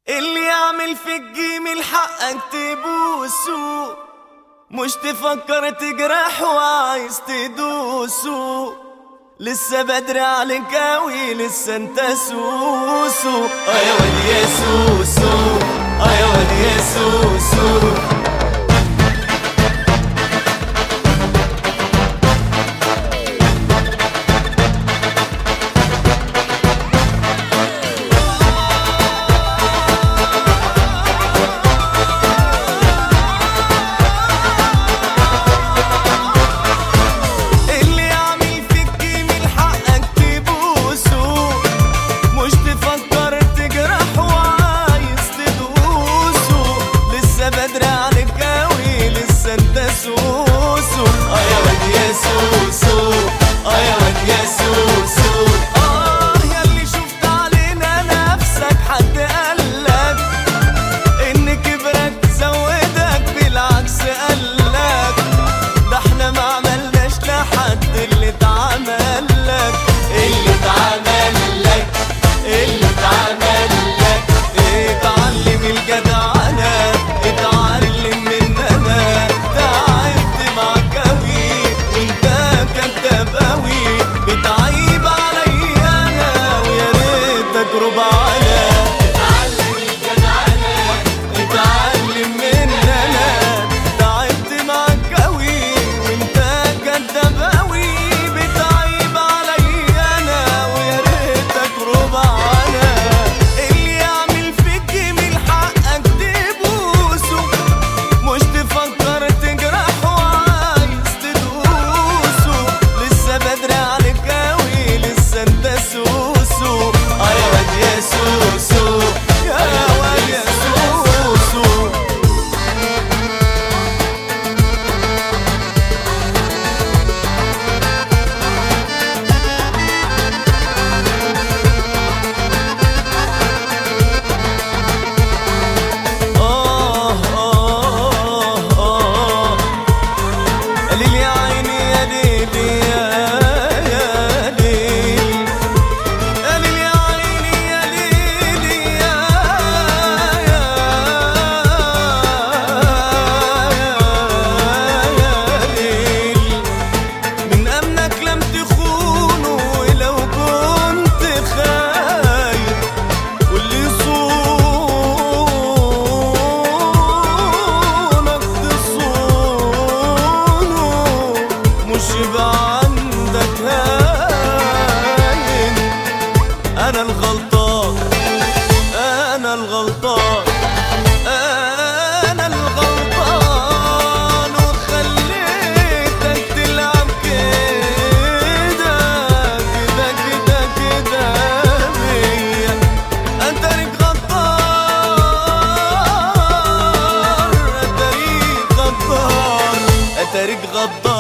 اللي يعمل في الجيم حقك تبوسه مش تفكر تجرح وعايز تدوسه لسه بدري عليك اوي لسه انت سوسو اه يا واد يا سوسو اه يا واد يا سوسو اللي يعمل فيك جميل حقك تبوسه مش تفكر تجرح وعايز تدوسه لسه بدري عليك اوي لسه انت سوسو اه يا واد يا سوسو اه يا واد يا سوسو اه ياللي شفت علينا نفسك حد قالك ان كبرك زودك بالعكس قالك ده احنا ما عملناش لحد اللي اتعمل لك اللي اتعمل لك اللي اتعمل لك اتعلم الجدعنة اتعلم مننا تعبت معاك اوي وانت كداب اوي بتعيب عليا انا ويا ريتك ربعنا اتعلم مننا تعبت معاك اوي وانت كداب اوي بتعيب عليا انا ويا ريتك ربعنا اللي يعمل فيك جميل حقك تبوسه مش تفكر تجرح وعايز تدوسه لسه بدري عليك اوي لسه انت سوسو اه يا واد يا سوسو يا واد يا سوسو آه آه آه ليل يا عيني يا ليل يا يا ليل يا ليل يا عيني يا ليل يا يا يا ليل من أمنك لم تخونه ولو كنت خايف واللي يصونك تصونه مش يبقى عندك هاين انا الغلطان انا الغلطان انا الغلطان وخليتك تلعب كده كده كده كده بيا اتاريك غدار اتاريك غدار اتاريك غدار